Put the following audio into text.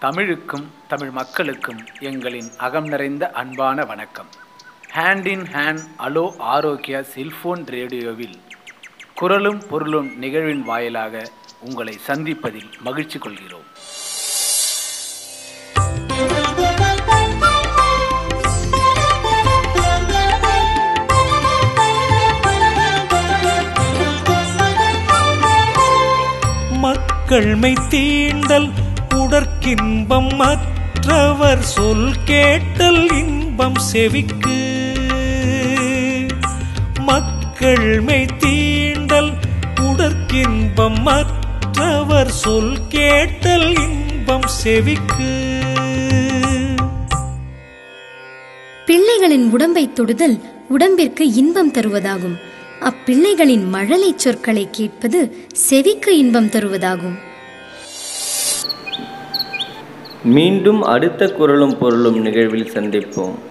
தமிழுக்கும் தமிழ் மக்களுக்கும் எங்களின் அகம் நிறைந்த அன்பான வணக்கம் hand in hand hello Arokya cellphone ரேடியோவில் குரலும் பொருளும் நிகழ்வின் வாயிலாக உங்களை சந்திப்பதில் மகிழ்ச்சி கொள்கிறோம் மக்கள் மெய் தீண்டல் உடற்கின்பம் மற்றவர் சொல் கேட்டல் இன்பம் செவிக்கு மக்கள் மெய் தீண்டல் உடற்கின்பம் மற்றவர் சொல் கேட்டல் இன்பம் செவிக்கு பிள்ளைகளின் உடம்பை தொடுதல் உடம்பிற்கு இன்பம் தருவதாகும் அப்பிள்ளைகளின் மழலைச் சொற்களை கேட்பது செவிக்கு இன்பம் தருவதாகும் மீண்டும் அடுத்த குரலும் பொருளும் நிகழ்வில் சந்திப்போம்